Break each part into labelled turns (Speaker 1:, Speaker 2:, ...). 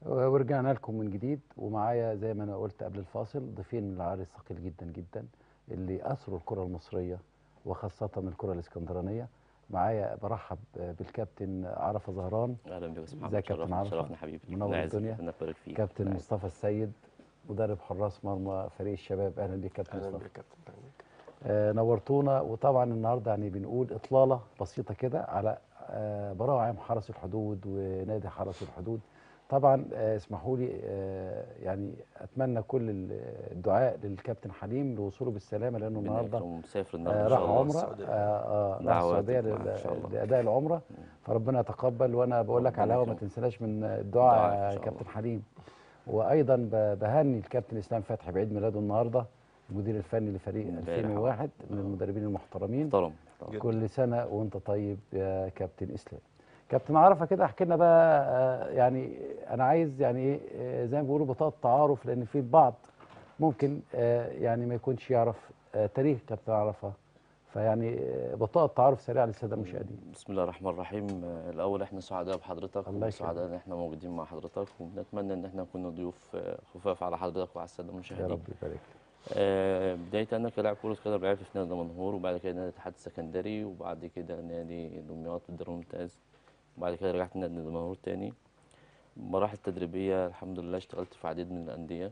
Speaker 1: ورجعنا لكم من جديد ومعايا زي ما انا قلت قبل الفاصل ضيفين من العرض الثقيل جدا جدا اللي اثروا الكره المصريه وخاصه الكره الاسكندرانيه معايا برحب بالكابتن عرفه زهران
Speaker 2: اهلا بك يا استاذ
Speaker 1: ازيك يا
Speaker 2: محمد
Speaker 1: كابتن
Speaker 2: شرفنا
Speaker 1: عرفة؟
Speaker 2: شرفنا حبيبي
Speaker 1: منور
Speaker 2: الله يعزك،
Speaker 1: الدنيا.
Speaker 2: ربنا يبارك فيك
Speaker 1: كابتن
Speaker 2: الله يعزك.
Speaker 1: مصطفى السيد مدرب حراس مرمى فريق الشباب اهلا بك كابتن
Speaker 3: اهلا
Speaker 1: مصطفى
Speaker 3: بك كابتن أهلاً بك.
Speaker 1: آه نورتونا وطبعا النهارده يعني بنقول اطلاله بسيطه كده على آه براعم حرس الحدود ونادي حرس الحدود طبعا آه اسمحوا لي آه يعني اتمنى كل ال- الدعاء للكابتن حليم لوصوله بالسلامه لانه
Speaker 2: ربنا
Speaker 1: النهارده
Speaker 2: يكرمه مسافر
Speaker 1: آه
Speaker 2: النهارده ان
Speaker 1: راح
Speaker 2: شاء الله
Speaker 1: عمره
Speaker 3: السعودية.
Speaker 1: آه آه راح
Speaker 2: دعواتك
Speaker 1: السعوديه
Speaker 2: معاه إن شاء
Speaker 1: لل-
Speaker 2: الله.
Speaker 1: لاداء العمره فربنا يتقبل وانا بقول لك
Speaker 2: ربنا
Speaker 1: على الهوا ما
Speaker 2: يكرمك.
Speaker 1: تنسناش من
Speaker 2: دعاء
Speaker 1: الدعاء
Speaker 2: إن
Speaker 1: يا
Speaker 2: شاء
Speaker 1: كابتن
Speaker 2: الله.
Speaker 1: حليم وايضا ب- بهني الكابتن اسلام فتحي بعيد ميلاده النهارده المدير الفني لفريق
Speaker 2: امبارح.
Speaker 1: 2001 من المدربين المحترمين
Speaker 2: محترم محترم.
Speaker 3: جدا.
Speaker 1: كل سنه وانت طيب يا كابتن اسلام كابتن عرفه كده احكي لنا بقى آه، يعني انا عايز يعني ايه آه، زي ما بيقولوا بطاقه تعارف لان في البعض ممكن آه، يعني ما يكونش يعرف آه، تاريخ كابتن عرفه فيعني آه، بطاقه تعارف سريعه للساده المشاهدين
Speaker 2: بسم الله الرحمن الرحيم آه، الاول احنا سعداء بحضرتك
Speaker 1: الله
Speaker 2: وسعداء
Speaker 1: يكرمك.
Speaker 2: ان احنا موجودين مع حضرتك وبنتمنى ان احنا نكون ضيوف آه، خفاف على حضرتك وعلى الساده
Speaker 1: يا
Speaker 2: المشاهدين
Speaker 1: رب يبارك لك.
Speaker 2: آه، بداية أنا كلاعب كرة قدم لعبت في نادي دمنهور وبعد كده نادي الاتحاد السكندري وبعد كده نادي دمياط في الدوري الممتاز وبعد كده رجعت نادي دمنهور تاني مراحل تدريبية الحمد لله اشتغلت في عديد من الأندية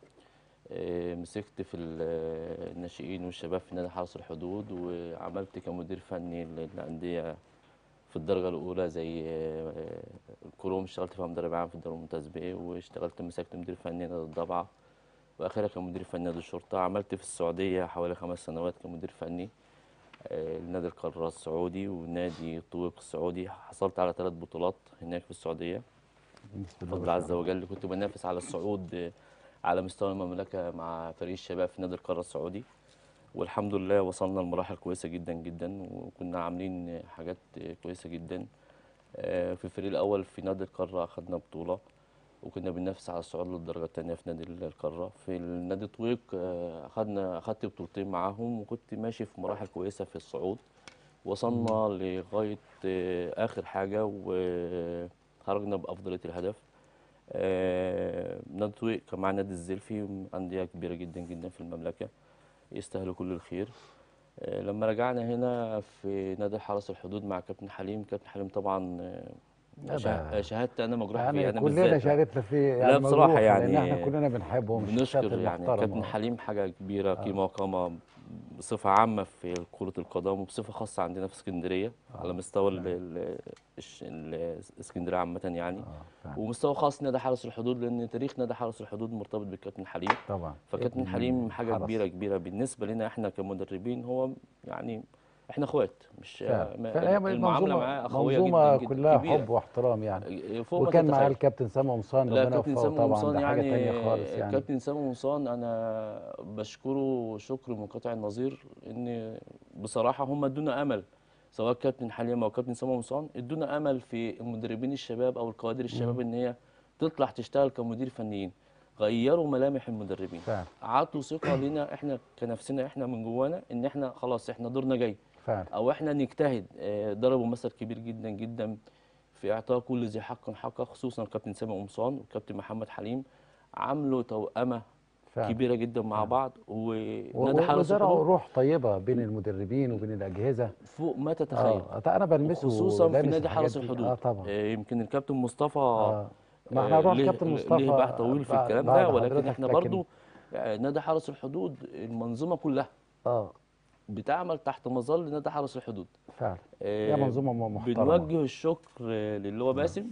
Speaker 2: آه، مسكت في ال- الناشئين والشباب في نادي حرس الحدود وعملت كمدير فني للأندية في الدرجة الأولى زي آه، الكروم اشتغلت فيها مدرب عام في الدوري الممتاز بيه واشتغلت مسكت مدير فني نادي الضبعة واخرها كمدير فني نادي الشرطه عملت في السعوديه حوالي خمس سنوات كمدير فني آه، لنادي القاره السعودي ونادي الطويق السعودي حصلت على ثلاث بطولات هناك في السعوديه
Speaker 1: بسم الله
Speaker 2: بفضل
Speaker 1: ما
Speaker 2: عز
Speaker 1: شاء الله.
Speaker 2: وجل كنت بنافس على الصعود آه، على مستوى المملكه مع فريق الشباب في نادي القاره السعودي والحمد لله وصلنا لمراحل كويسه جدا جدا وكنا عاملين حاجات آه، كويسه جدا آه، في الفريق الاول في نادي القاره اخذنا بطوله وكنا بننافس على الصعود للدرجه الثانيه في نادي القاره في النادي طويق آه، اخذنا اخذت بطولتين معاهم وكنت ماشي في مراحل كويسه في الصعود وصلنا لغايه آه، اخر حاجه وخرجنا بافضليه الهدف آه، نادي طويق كان مع نادي الزلفي انديه كبيره جدا جدا في المملكه يستاهلوا كل الخير آه، لما رجعنا هنا في نادي حرس الحدود مع كابتن حليم كابتن حليم طبعا آه،
Speaker 1: لا
Speaker 2: شا-
Speaker 1: ده-
Speaker 2: شهادتي انا مجروح فيه
Speaker 1: يعني
Speaker 2: انا
Speaker 1: كلنا
Speaker 2: بالذات
Speaker 1: شاركنا في
Speaker 2: لا بصراحة
Speaker 1: مجروح،
Speaker 2: يعني
Speaker 1: لان احنا كلنا بنحبه ومن الشخصيات
Speaker 2: بنشكر يعني
Speaker 1: المحترمة.
Speaker 2: كابتن حليم حاجة كبيرة قيمة وقامة بصفة عامة في كرة القدم وبصفة خاصة عندنا في اسكندرية على مستوى ال- ال- الش- ال- اسكندرية عامة يعني
Speaker 1: آه، فعلا.
Speaker 2: ومستوى خاص نادي حرس الحدود لأن تاريخ نادي حرس الحدود مرتبط بالكابتن حليم
Speaker 1: طبعا
Speaker 2: فكابتن
Speaker 1: ابن
Speaker 2: حليم حاجة
Speaker 1: حرس.
Speaker 2: كبيرة كبيرة بالنسبة لنا احنا كمدربين هو يعني احنا اخوات مش
Speaker 1: فعلا
Speaker 2: ما-
Speaker 1: فعلا هي
Speaker 2: المعاملة
Speaker 1: منظومة-
Speaker 2: معاه أخوية
Speaker 1: منظومة
Speaker 2: جدا جدا
Speaker 1: كلها
Speaker 2: كبيرة.
Speaker 1: حب واحترام يعني
Speaker 2: فوق ما
Speaker 1: وكان معاه
Speaker 2: تتخيل.
Speaker 1: الكابتن سامي قمصان
Speaker 2: لا
Speaker 1: ربنا
Speaker 2: كابتن
Speaker 1: يوفقه
Speaker 2: سامي
Speaker 1: طبعا
Speaker 2: قمصان
Speaker 1: ده حاجه
Speaker 2: يعني
Speaker 1: تانية خالص يعني
Speaker 2: كابتن سامي قمصان انا بشكره شكر منقطع النظير ان بصراحه هم ادونا امل سواء كابتن حليم او كابتن سامي قمصان ادونا امل في المدربين الشباب او الكوادر الشباب ان هي تطلع تشتغل كمدير فنيين غيروا ملامح المدربين
Speaker 1: فعلا
Speaker 2: عطوا ثقه لنا احنا كنفسنا احنا من جوانا ان احنا خلاص احنا دورنا جاي
Speaker 1: فعلا
Speaker 2: او احنا نجتهد آه، ضربوا مثل كبير جدا جدا في اعطاء كل ذي حق حقه خصوصا الكابتن سامي قمصان والكابتن محمد حليم عملوا توأمة
Speaker 1: فعلا
Speaker 2: كبيره جدا مع بعض
Speaker 1: و-
Speaker 2: ونادي حرس
Speaker 1: وزرعوا
Speaker 2: الحدود
Speaker 1: روح طيبه بين المدربين وبين الاجهزه
Speaker 2: فوق ما تتخيل
Speaker 1: اه انا بلمسه
Speaker 2: خصوصا في
Speaker 1: ولامس
Speaker 2: نادي
Speaker 1: الحاجات
Speaker 2: حرس
Speaker 1: دي.
Speaker 2: الحدود
Speaker 1: اه طبعا
Speaker 2: آه، يمكن الكابتن مصطفى
Speaker 1: آه. ما احنا
Speaker 2: آه،
Speaker 1: هنروح
Speaker 2: ليه-
Speaker 1: كابتن
Speaker 2: ليه
Speaker 1: مصطفى
Speaker 2: بقى طويل في
Speaker 1: بعد-
Speaker 2: الكلام
Speaker 1: بعد
Speaker 2: ده ولكن
Speaker 1: حضرتك،
Speaker 2: احنا
Speaker 1: لكن-
Speaker 2: برضو آه، نادي حرس الحدود المنظومه كلها
Speaker 1: اه
Speaker 2: بتعمل تحت مظل نادي حرس الحدود
Speaker 1: فعلا
Speaker 2: آه،
Speaker 1: هي منظومه م- محترمه
Speaker 2: بنوجه الشكر آه، للواء باسم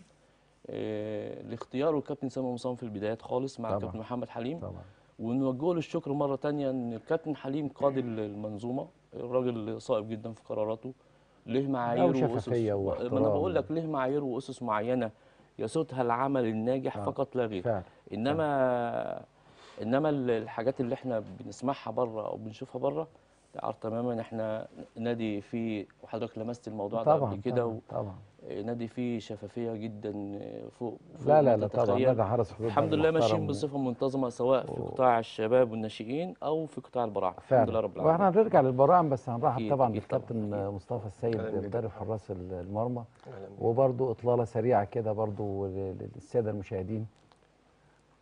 Speaker 2: آه، لاختياره الكابتن سامي مصطفى في البدايات خالص مع
Speaker 1: طبعا.
Speaker 2: الكابتن محمد حليم
Speaker 1: طبعا
Speaker 2: ونوجه له الشكر مره تانية ان الكابتن حليم قاضي المنظومه الراجل صائب جدا في قراراته له معايير واسس
Speaker 1: وشفافية
Speaker 2: ما
Speaker 1: واحترام.
Speaker 2: انا بقول لك له معايير واسس معينه يسودها العمل الناجح
Speaker 1: آه.
Speaker 2: فقط لا غير
Speaker 1: فعلا
Speaker 2: انما انما ال- الحاجات اللي احنا بنسمعها بره او بنشوفها بره تعرف تماما احنا نادي فيه وحضرتك لمست الموضوع ده
Speaker 1: طبعا
Speaker 2: قبل كده
Speaker 1: طبعا, طبعا.
Speaker 2: نادي فيه شفافيه جدا فوق, فوق
Speaker 1: لا
Speaker 2: ما
Speaker 1: لا لا طبعا
Speaker 2: تتخيل.
Speaker 1: نادي حرس حدود
Speaker 2: الحمد
Speaker 1: نادي
Speaker 2: لله ماشيين
Speaker 1: محترم.
Speaker 2: بصفه منتظمه سواء في
Speaker 1: و-
Speaker 2: قطاع الشباب والناشئين او في قطاع البراعم الحمد لله رب
Speaker 1: فعلا واحنا
Speaker 2: العالمين
Speaker 1: هنرجع للبراعم بس هنرحب
Speaker 2: أكيد،
Speaker 1: طبعا
Speaker 2: أكيد طبعاً،
Speaker 1: بالكابتن
Speaker 2: أكيد.
Speaker 1: مصطفى السيد
Speaker 3: أهلاً بك.
Speaker 1: مدرب حراس المرمى
Speaker 3: أهلاً بك.
Speaker 1: وبرضو اطلاله سريعه كده برضو لل- للساده المشاهدين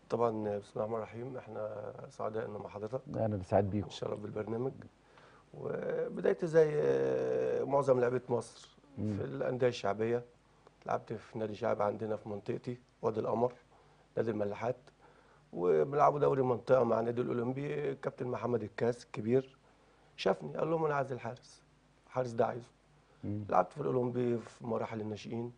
Speaker 3: طبعا بسم الله الرحمن الرحيم احنا سعداء ان مع حضرتك
Speaker 1: انا اللي سعيد بيكم
Speaker 3: نشرف بالبرنامج وبدايتي زي آه، معظم لعيبه مصر في الانديه الشعبيه لعبت في نادي شعبي عندنا في منطقتي وادي القمر نادي الملاحات وبنلعبوا دوري منطقه مع نادي الاولمبي كابتن محمد الكاس الكبير شافني قال لهم انا عايز الحارس الحارس ده عايزه
Speaker 1: مم.
Speaker 3: لعبت في الاولمبي في مراحل الناشئين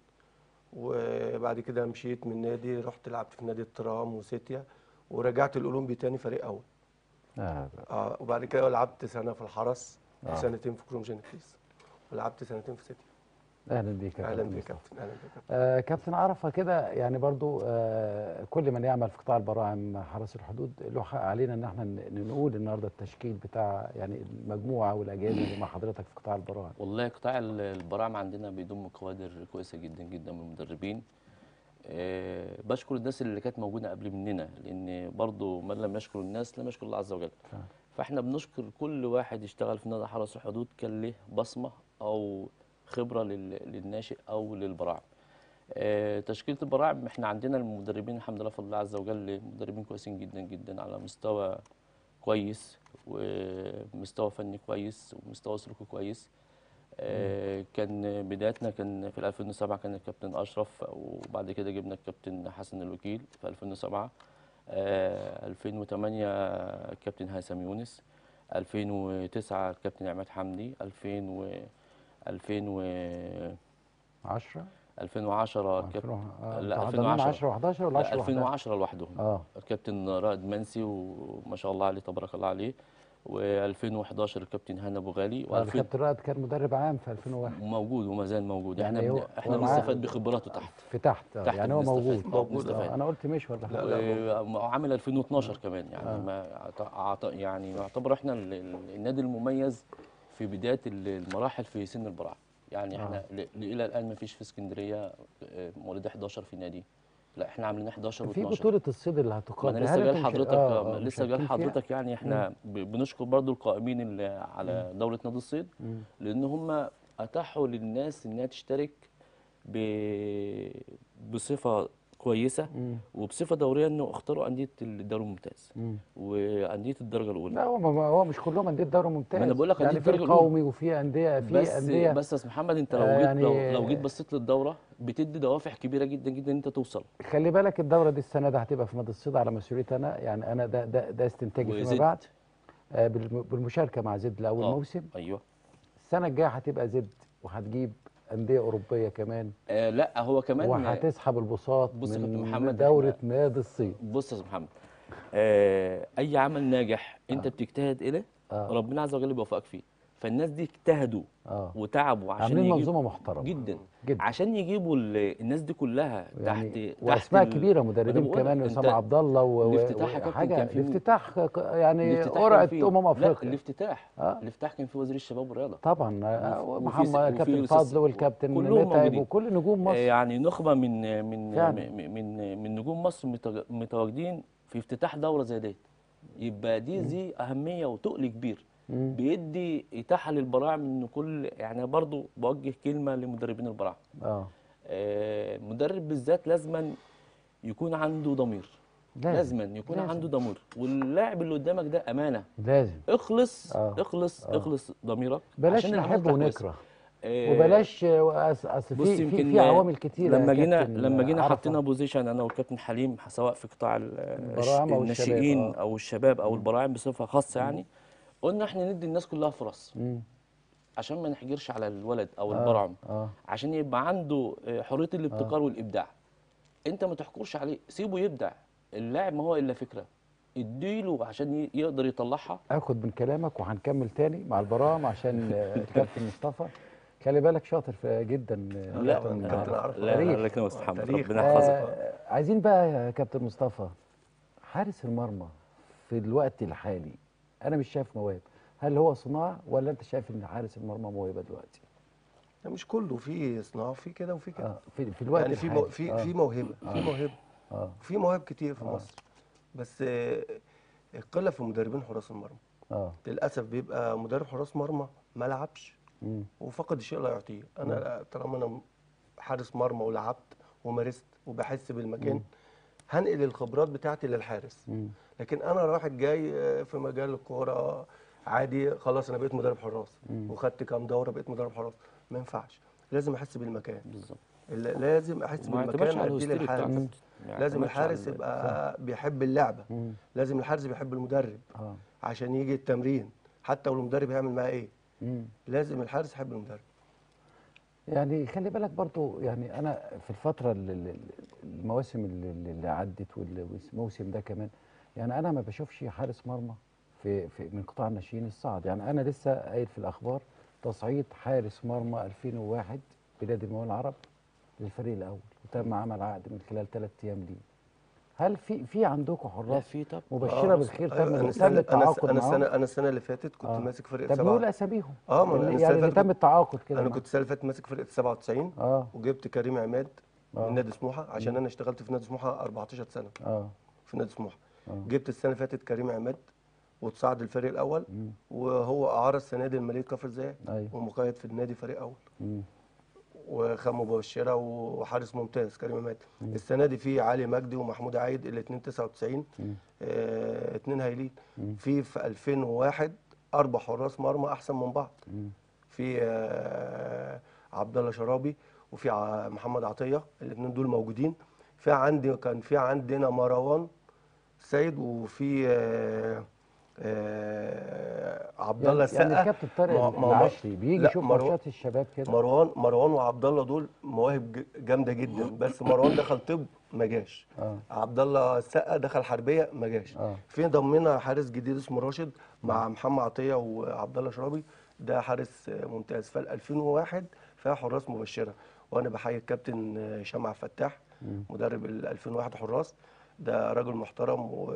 Speaker 3: وبعد كده مشيت من النادي رحت لعبت في نادي الترام وسيتيا ورجعت الاولمبي تاني فريق اول
Speaker 1: آه.
Speaker 3: اه وبعد كده لعبت سنه في الحرس
Speaker 1: آه.
Speaker 3: وسنتين في كروم جينيتيس ولعبت سنتين في سيتي
Speaker 1: اهلا بيك يا
Speaker 3: اهلا
Speaker 1: كابتن
Speaker 3: بك يا
Speaker 1: مصطفى.
Speaker 3: كابتن اهلا بك يا كابتن
Speaker 1: آه كابتن عرفه كده يعني برضو آه كل من يعمل في قطاع البراعم حرس الحدود له حق علينا ان احنا ن- نقول النهارده التشكيل بتاع يعني المجموعه والاجهزه اللي مع حضرتك في قطاع البراعم
Speaker 2: والله قطاع ال- البراعم عندنا بيضم كوادر كويسه جدا جدا من المدربين آه، بشكر الناس اللي كانت موجوده قبل مننا لان برضو من لم يشكر الناس لم يشكر الله عز وجل
Speaker 1: فعلا.
Speaker 2: فاحنا بنشكر كل واحد اشتغل في نادي حرس الحدود كان له بصمه او خبره لل- للناشئ او للبراعم آه، تشكيله البراعم احنا عندنا المدربين الحمد لله بفضل الله عز وجل مدربين كويسين جدا جدا على مستوى كويس ومستوى فني كويس ومستوى سلوكي كويس آه، كان بدايتنا كان في 2007 كان الكابتن اشرف وبعد كده جبنا الكابتن حسن الوكيل في 2007 آه، 2008 الكابتن هيثم يونس 2009 الكابتن عماد حمدي 2000 و 2000 و
Speaker 1: 10
Speaker 2: 2010 الكابتن لا
Speaker 1: 2010
Speaker 2: 2010
Speaker 1: 10 و11 ولا 10
Speaker 2: لا 2010 لوحدهم
Speaker 1: اه
Speaker 2: الكابتن رائد منسي وما شاء الله عليه تبارك الله عليه و2011 الكابتن هاني ابو غالي
Speaker 1: آه،
Speaker 2: و2000
Speaker 1: الكابتن رائد كان مدرب عام في 2001
Speaker 2: موجود وما زال موجود
Speaker 1: يعني
Speaker 2: احنا
Speaker 1: هو-
Speaker 2: بن... احنا
Speaker 1: هو معاه-
Speaker 2: بنستفاد بخبراته تحت
Speaker 1: في تحت, آه،
Speaker 2: تحت
Speaker 1: يعني هو
Speaker 2: بنستفاد.
Speaker 1: موجود
Speaker 2: آه، بنستفاد.
Speaker 1: آه، انا قلت مش ولا
Speaker 3: لا، لا،
Speaker 2: وعامل 2012 كمان يعني
Speaker 1: آه.
Speaker 2: ما أعت- أعت- يعني يعتبر احنا ال- ال- النادي المميز في بدايه ال- المراحل في سن البراعه يعني احنا ل- الى الان ما فيش في اسكندريه آه، مواليد 11 في نادي لا احنا عاملين 11
Speaker 1: في
Speaker 2: و12
Speaker 1: بطوله الصيد اللي
Speaker 2: ما
Speaker 1: هتقام
Speaker 2: انا لسه
Speaker 1: هل
Speaker 2: جاي
Speaker 1: أنتم مش-
Speaker 2: لحضرتك
Speaker 1: آه، آه،
Speaker 2: لسه جاي
Speaker 1: مشاركين فيها؟
Speaker 2: لحضرتك يعني احنا ب- بنشكر برضو القائمين اللي على دوله نادي الصيد
Speaker 1: مم.
Speaker 2: لان هم اتاحوا للناس انها تشترك ب... بصفه كويسه
Speaker 1: مم.
Speaker 2: وبصفه دوريه انه اختاروا انديه الدوري الممتاز
Speaker 1: مم.
Speaker 2: وانديه الدرجه الاولى
Speaker 1: لا هو ما- هو مش كلهم انديه دوري ممتاز
Speaker 2: ما أنا بقول لك
Speaker 1: يعني
Speaker 2: أندية
Speaker 1: في
Speaker 2: الدرجة الأولى.
Speaker 1: القومي وفي انديه في
Speaker 2: بس
Speaker 1: انديه
Speaker 2: بس يا استاذ محمد انت لو
Speaker 1: آه،
Speaker 2: جيت
Speaker 1: يعني-
Speaker 2: لو, لو جيت بصيت للدوره بتدي دوافع كبيره جدا جدا ان انت توصل
Speaker 1: خلي بالك الدوره دي السنه ده هتبقى في نادي الصيد على مسؤوليتي انا يعني انا ده ده, ده استنتاجي فيما
Speaker 2: وزد.
Speaker 1: بعد آه، بالم- بالمشاركه مع زد لاول
Speaker 2: آه.
Speaker 1: موسم
Speaker 2: ايوه
Speaker 1: السنه الجايه هتبقى زد وهتجيب انديه اوروبيه كمان
Speaker 2: آه لا هو كمان
Speaker 1: وهتسحب البساط
Speaker 2: بص يا كابتن
Speaker 1: من
Speaker 2: محمد،
Speaker 1: دوره
Speaker 2: إحنا-
Speaker 1: نادي الصيد
Speaker 2: بص يا استاذ محمد آه اي عمل ناجح انت بتجتهد اليه
Speaker 1: آه.
Speaker 2: ربنا عز وجل بيوفقك فيه فالناس دي اجتهدوا
Speaker 1: اه
Speaker 2: وتعبوا عشان
Speaker 1: عاملين
Speaker 2: يجيب-
Speaker 1: منظومه محترمه
Speaker 2: جدا
Speaker 1: جدا
Speaker 2: عشان يجيبوا ال- الناس دي كلها
Speaker 1: يعني
Speaker 2: تحت
Speaker 1: واسماء
Speaker 2: ال-
Speaker 1: كبيره
Speaker 2: أنا
Speaker 1: مدربين
Speaker 2: بقول لك
Speaker 1: كمان
Speaker 2: أنت
Speaker 1: اسامه عبد الله و- و-
Speaker 2: الافتتاح يا كابتن
Speaker 1: وحاجه
Speaker 2: كان فيه-
Speaker 1: الافتتاح ك- يعني
Speaker 2: الافتتاح كان
Speaker 1: قرعه
Speaker 2: فيه-
Speaker 1: امم
Speaker 2: لا
Speaker 1: افريقيا
Speaker 2: الافتتاح
Speaker 1: آه.
Speaker 2: الافتتاح كان فيه وزير الشباب والرياضه
Speaker 1: طبعا آه،
Speaker 2: وفي-
Speaker 1: محمد
Speaker 2: وفي
Speaker 1: كابتن
Speaker 2: الأستاذ-
Speaker 1: فضل والكابتن
Speaker 2: كلهم
Speaker 1: متعب
Speaker 2: موجودين.
Speaker 1: وكل نجوم
Speaker 2: آه،
Speaker 1: مصر
Speaker 2: يعني نخبه من من
Speaker 1: فعلا.
Speaker 2: من من, من نجوم مصر متج- متواجدين في افتتاح دوره زي ديت يبقى دي دي اهميه وتقل كبير
Speaker 1: مم.
Speaker 2: بيدي اتاحه للبراعم ان كل يعني برضو بوجه كلمه لمدربين البراعم
Speaker 1: اه
Speaker 2: آه، المدرب بالذات لازما يكون عنده ضمير
Speaker 1: لازم
Speaker 2: لازما يكون
Speaker 1: لازم.
Speaker 2: عنده ضمير واللاعب اللي قدامك ده امانه
Speaker 1: لازم
Speaker 2: اخلص
Speaker 1: آه.
Speaker 2: اخلص
Speaker 1: آه.
Speaker 2: اخلص ضميرك
Speaker 1: بلاش
Speaker 2: عشان العمل
Speaker 1: نحب
Speaker 2: يطلع كويس.
Speaker 1: ونكره
Speaker 2: آه،
Speaker 1: وبلاش آه، أص- اصل
Speaker 2: بص
Speaker 1: في في
Speaker 2: يمكن
Speaker 1: في عوامل كتيره يا
Speaker 2: لما جينا
Speaker 1: كابتن
Speaker 2: لما جينا
Speaker 1: عرفة.
Speaker 2: حطينا بوزيشن انا والكابتن حليم سواء في قطاع ال-
Speaker 1: البراعم أو الشباب،
Speaker 2: الناشئين
Speaker 1: آه.
Speaker 2: او الشباب او البراعم بصفه خاصه يعني قلنا احنا ندي الناس كلها فرص
Speaker 1: مم.
Speaker 2: عشان ما نحجرش على الولد او
Speaker 1: آه،
Speaker 2: البرعم
Speaker 1: اه
Speaker 2: عشان يبقى عنده آه، حريه الابتكار والابداع انت ما تحكرش عليه سيبه يبدع اللاعب ما هو الا فكره اديله عشان ي- يقدر يطلعها
Speaker 1: اخد من كلامك وهنكمل تاني مع البراعم عشان آه، الكابتن مصطفى خلي بالك شاطر في جدا آه،
Speaker 2: لا
Speaker 1: كابتن، آه،
Speaker 3: كابتن عرفة.
Speaker 2: لا لا
Speaker 1: تاريخ.
Speaker 2: لا كده مستر محمد
Speaker 3: تاريخ.
Speaker 2: ربنا يحفظك
Speaker 1: آه عايزين بقى يا كابتن مصطفى حارس المرمى في الوقت الحالي انا مش شايف مواهب هل هو صناعه ولا انت شايف ان حارس المرمى موهبه دلوقتي
Speaker 3: لا، مش كله في صناعه في كده وفي كده
Speaker 1: اه في, في الوقت
Speaker 3: يعني في
Speaker 1: الحالي
Speaker 3: مو في
Speaker 1: آه.
Speaker 3: في موهبه في موهبه
Speaker 1: اه
Speaker 3: في مواهب كتير في مصر بس آه، القله في مدربين حراس المرمى
Speaker 1: اه
Speaker 3: للاسف بيبقى مدرب حراس مرمى ما لعبش
Speaker 1: مم.
Speaker 3: وفقد الشيء لا يعطيه انا طالما انا حارس مرمى ولعبت ومارست وبحس بالمكان هنقل الخبرات بتاعتي للحارس
Speaker 1: مم.
Speaker 3: لكن انا واحد جاي آه، في مجال الكوره عادي خلاص انا بقيت مدرب حراس وخدت كام دوره بقيت مدرب حراس ما ينفعش لازم احس بالمكان
Speaker 2: بالظبط
Speaker 3: ال- لازم احس
Speaker 2: وما يعتمدش
Speaker 3: بالمكان
Speaker 2: على
Speaker 3: اديه
Speaker 2: الهستيري بتاع
Speaker 3: للحارس
Speaker 2: الكابتن. ما
Speaker 3: لازم
Speaker 2: يعتمدش على
Speaker 3: الحارس
Speaker 2: ال-
Speaker 3: يبقى بيحب اللعبه
Speaker 1: مم.
Speaker 3: لازم الحارس بيحب المدرب
Speaker 1: اه
Speaker 3: عشان يجي التمرين حتى لو المدرب هيعمل معاه ايه
Speaker 1: مم.
Speaker 3: لازم الحارس يحب المدرب
Speaker 1: يعني خلي بالك برضو يعني انا في الفتره اللي- اللي- المواسم اللي, اللي عدت والموسم ده كمان يعني انا ما بشوفش حارس مرمى في, في من قطاع الناشئين الصعد يعني انا لسه قايل في الاخبار تصعيد حارس مرمى 2001 بلاد المول العرب للفريق الاول وتم عمل عقد من خلال ثلاث ايام ليه هل في في عندكم
Speaker 2: لا
Speaker 1: حراس
Speaker 2: في طب
Speaker 1: مبشره
Speaker 3: آه،
Speaker 1: بالخير
Speaker 3: أيوة،
Speaker 1: تم
Speaker 3: انا
Speaker 1: تم
Speaker 3: السنه انا
Speaker 1: التعاقد
Speaker 3: انا
Speaker 1: معاهم
Speaker 3: السنه انا السنه اللي فاتت كنت
Speaker 1: آه.
Speaker 3: ماسك فرقه
Speaker 1: طب نقول
Speaker 3: سبعه
Speaker 1: اساميهم
Speaker 3: اه ما أنا
Speaker 1: اللي-
Speaker 3: السنة
Speaker 1: يعني
Speaker 3: اللي
Speaker 1: اللي
Speaker 3: فاتت
Speaker 1: تم التعاقد كده
Speaker 3: انا
Speaker 1: معاهم.
Speaker 3: كنت السنه اللي فاتت ماسك فرقه 97
Speaker 1: اه
Speaker 3: وجبت كريم عماد
Speaker 1: آه.
Speaker 3: من نادي سموحه عشان انا اشتغلت في نادي سموحه 14 سنه
Speaker 1: اه
Speaker 3: في نادي سموحه
Speaker 1: آه.
Speaker 3: جبت السنه اللي فاتت كريم عماد وتصعد الفريق الاول
Speaker 1: مم.
Speaker 3: وهو اعاره السنه دي لمدينه كفر الزقاق
Speaker 1: ايوه
Speaker 3: ومقيد في النادي فريق اول
Speaker 1: مم.
Speaker 3: وخام مبشره وحارس ممتاز كريم عماد السنه دي في علي مجدي ومحمود عايد الاثنين 99
Speaker 1: مم.
Speaker 3: آه اتنين هايلين
Speaker 1: مم.
Speaker 3: في في 2001 اربع حراس مرمى احسن من بعض
Speaker 1: مم.
Speaker 3: في آه عبد الله شرابي وفي ع- محمد عطيه الاثنين دول موجودين في عندي كان في عندنا مروان سيد وفي آه آه عبد الله
Speaker 1: يعني, يعني
Speaker 3: السقا
Speaker 1: الكابتن طارق
Speaker 3: ما- ما- ما-
Speaker 1: العشري بيجي
Speaker 3: لا،
Speaker 1: يشوف
Speaker 3: مروان-
Speaker 1: ماتشات الشباب كده
Speaker 3: مروان مروان وعبد الله دول مواهب ج- جامده جدا بس مروان دخل طب ما جاش
Speaker 1: اه
Speaker 3: عبد الله السقا دخل حربيه ما جاش
Speaker 1: آه.
Speaker 3: في ضمنا حارس جديد اسمه راشد مع محمد عطيه وعبد الله شرابي ده حارس آه، ممتاز فال 2001 فيها حراس مبشره وانا بحيي الكابتن آه، هشام عبد الفتاح مدرب ال 2001 حراس ده راجل محترم و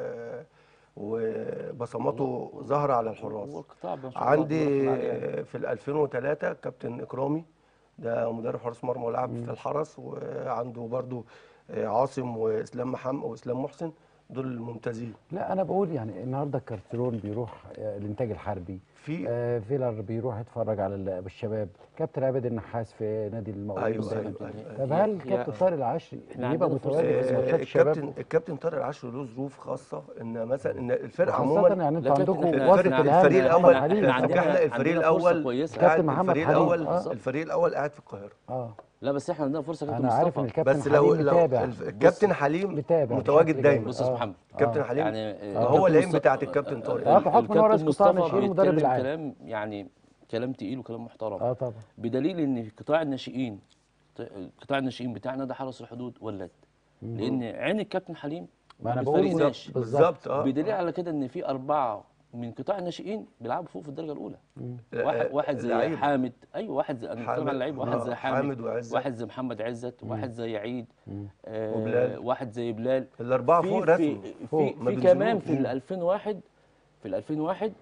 Speaker 3: وبصماته ظاهره على الحراس
Speaker 2: والقطاع ما شاء الله
Speaker 3: عندي
Speaker 2: تبارك الله يعني.
Speaker 3: في ال 2003 كابتن اكرامي ده مدرب حراس مرمى ولعب في الحرس وعنده برضو آه، عاصم واسلام محمد واسلام محسن دول الممتازين
Speaker 1: لا انا بقول يعني النهارده الكارترون بيروح آه، الانتاج الحربي
Speaker 3: في
Speaker 1: آه فيلر بيروح يتفرج على ال- الشباب كابتن عابد النحاس في نادي المقاولين
Speaker 3: أيوة،
Speaker 1: دايما
Speaker 3: أيوة، أيوة.
Speaker 1: طب
Speaker 2: هي-
Speaker 1: هل
Speaker 2: هي-
Speaker 1: كابتن طارق العشري
Speaker 2: إحنا
Speaker 1: بيبقى
Speaker 2: عندنا فرصة
Speaker 1: متواجد في
Speaker 3: آه،
Speaker 1: ماتشات الشباب
Speaker 3: الكابتن الكابتن طارق العشر له ظروف خاصه ان مثلا ان الفرقه
Speaker 1: خاصة
Speaker 3: عموما
Speaker 1: يعني انتوا
Speaker 2: لا، كابتن،
Speaker 1: عندكم
Speaker 2: إحنا-
Speaker 1: وسط
Speaker 2: إحنا-
Speaker 1: الهام
Speaker 3: الفريق
Speaker 1: محمد
Speaker 3: الاول
Speaker 1: حليم
Speaker 2: إحنا عندنا-
Speaker 3: احنا الفريق
Speaker 2: عندنا فرصة
Speaker 3: الاول
Speaker 2: كويسة.
Speaker 3: قاعد-
Speaker 1: كابتن محمد
Speaker 3: الفريق
Speaker 1: حليم،
Speaker 3: الاول
Speaker 1: آه.
Speaker 3: الفريق الاول قاعد في القاهره
Speaker 1: اه
Speaker 2: لا بس احنا عندنا فرصه كابتن
Speaker 1: انا عارف ان
Speaker 2: مصطفى
Speaker 1: الكابتن
Speaker 3: بس لو
Speaker 1: حليم
Speaker 3: لو
Speaker 1: متابع
Speaker 3: الف- الكابتن حليم
Speaker 1: متابع
Speaker 3: متواجد
Speaker 1: بشكل
Speaker 3: دايما
Speaker 1: جيد.
Speaker 2: بص يا
Speaker 1: آه.
Speaker 2: محمد
Speaker 3: كابتن
Speaker 1: آه.
Speaker 3: حليم
Speaker 2: يعني
Speaker 3: آه، هو العين بتاعت الكابتن طارق.
Speaker 1: آه، بحكم إن هو رئيس قطاع
Speaker 2: مصطفى
Speaker 1: الناشئين ومدرب
Speaker 2: بيتكلم
Speaker 1: العام.
Speaker 2: كلام يعني كلام تقيل وكلام محترم
Speaker 1: اه طبعا
Speaker 2: بدليل ان قطاع الناشئين قطاع الناشئين بتاعنا ده حرس الحدود ولد لان عين الكابتن حليم
Speaker 1: ما انا
Speaker 2: ما
Speaker 1: بقول
Speaker 2: بتفرقناش.
Speaker 3: بالظبط اه
Speaker 2: بدليل على كده ان في اربعه من قطاع الناشئين بيلعبوا فوق في الدرجه الاولى
Speaker 3: آه،
Speaker 2: واحد
Speaker 3: آه،
Speaker 2: واحد زي
Speaker 3: لعيبة.
Speaker 2: حامد ايوه واحد زي انا بتكلم
Speaker 3: حامد،
Speaker 2: عن لعيب واحد
Speaker 3: آه،
Speaker 2: زي
Speaker 3: حامد
Speaker 2: حامد
Speaker 3: وعزت.
Speaker 2: واحد زي محمد عزت واحد زي عيد آه
Speaker 3: وبلال.
Speaker 2: واحد زي بلال
Speaker 3: الاربعه
Speaker 2: في
Speaker 3: فوق
Speaker 2: في
Speaker 3: رسمي
Speaker 2: في,
Speaker 3: فوق، ما
Speaker 2: في كمان
Speaker 3: بينزلوش.
Speaker 2: في ال 2001 في ال 2001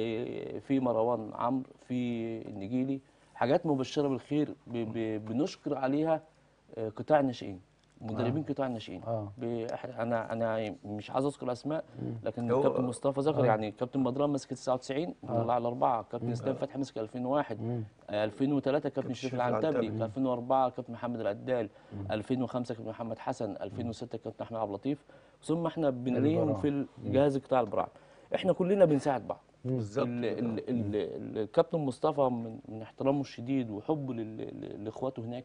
Speaker 2: ب- في مروان عمرو في النجيلي حاجات مبشره بالخير ب- ب- بنشكر عليها آه، قطاع الناشئين مدربين قطاع الناشئين
Speaker 1: آه.
Speaker 2: ب- إح- انا انا مش عايز اذكر اسماء لكن
Speaker 3: هو-
Speaker 2: الكابتن مصطفى ذكر يعني كابتن بدران مسك 99 طلع على الاربعه كابتن اسلام فتحي مسك 2001 آه، 2003 كابتن شريف
Speaker 3: شريف
Speaker 2: العنتبلي
Speaker 3: العنتبلي.
Speaker 2: 2004 كابتن محمد العدال 2005 كابتن محمد حسن 2006 كابتن احمد عبد اللطيف ثم احنا بنلاقيهم
Speaker 1: البراعم.
Speaker 2: في الجهاز قطاع البراعم احنا كلنا بنساعد بعض
Speaker 3: بالظبط
Speaker 2: ال-
Speaker 3: كده.
Speaker 2: ال- ال- الكابتن مصطفى من, من احترامه الشديد وحبه لل- ل- لاخواته هناك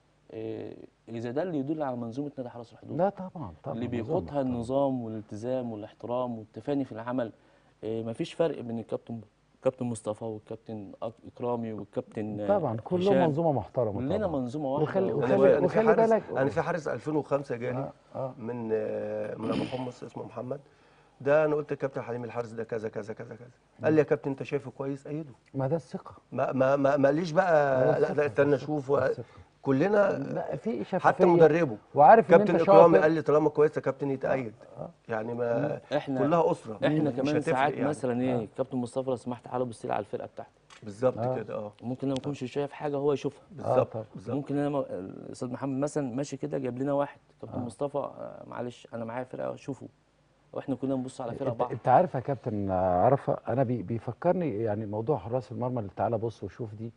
Speaker 2: آه، اذا ده اللي يدل على منظومه نادي حرس الحدود
Speaker 1: لا طبعا طبعا
Speaker 2: اللي
Speaker 1: نظام
Speaker 2: بيقودها
Speaker 1: محترم.
Speaker 2: النظام والالتزام والاحترام والتفاني في العمل آه، مفيش فرق بين الكابتن كابتن مصطفى والكابتن أك- اكرامي والكابتن آه،
Speaker 1: طبعا كلهم
Speaker 2: هشام.
Speaker 1: منظومه محترمه
Speaker 2: كلنا
Speaker 1: طبعا
Speaker 2: منظومه واحده
Speaker 1: وخلي-
Speaker 2: و-
Speaker 3: انا
Speaker 1: وخلي-
Speaker 3: في انا في
Speaker 1: وخلي
Speaker 3: حارس
Speaker 1: بالك-
Speaker 3: انا في حارس 2005 جالي
Speaker 1: آه، آه.
Speaker 3: من آه، من ابو حمص اسمه محمد ده انا قلت للكابتن حليم الحارس ده كذا كذا كذا كذا قال لي يا كابتن انت شايفه كويس ايده
Speaker 1: ما ده الثقه
Speaker 3: ما ما ما ما قاليش بقى
Speaker 1: ده
Speaker 3: لا
Speaker 1: الثقة،
Speaker 3: ده استنى
Speaker 1: الثقة،
Speaker 3: اشوف
Speaker 1: الثقة.
Speaker 3: كلنا
Speaker 1: لا في شفافيه
Speaker 3: حتى مدربه
Speaker 1: وعارف ان
Speaker 3: كابتن
Speaker 1: انت
Speaker 3: اكرامي
Speaker 1: شاطر
Speaker 3: قال لي طالما كويس يا كابتن يتأيد يعني ما
Speaker 2: احنا
Speaker 3: كلها اسره
Speaker 2: احنا
Speaker 3: مش
Speaker 2: كمان
Speaker 3: هتفرق
Speaker 2: ساعات
Speaker 3: يعني.
Speaker 2: مثلا ايه كابتن مصطفى لو سمحت تعالى بص لي على الفرقه بتاعتي
Speaker 3: بالظبط
Speaker 1: آه.
Speaker 3: كده اه
Speaker 2: ممكن انا ما اكونش شايف حاجه هو يشوفها
Speaker 3: بالظبط
Speaker 1: طبعا.
Speaker 3: بالظبط
Speaker 2: ممكن انا م- الاستاذ محمد مثلا ماشي كده جاب لنا واحد كابتن مصطفى آه، معلش انا معايا فرقه شوفوا واحنا كلنا نبص على فرقه
Speaker 1: انت,
Speaker 2: بعض
Speaker 1: انت عارف يا كابتن عرفه انا بي بيفكرني يعني موضوع حراس المرمى اللي تعالى بص وشوف دي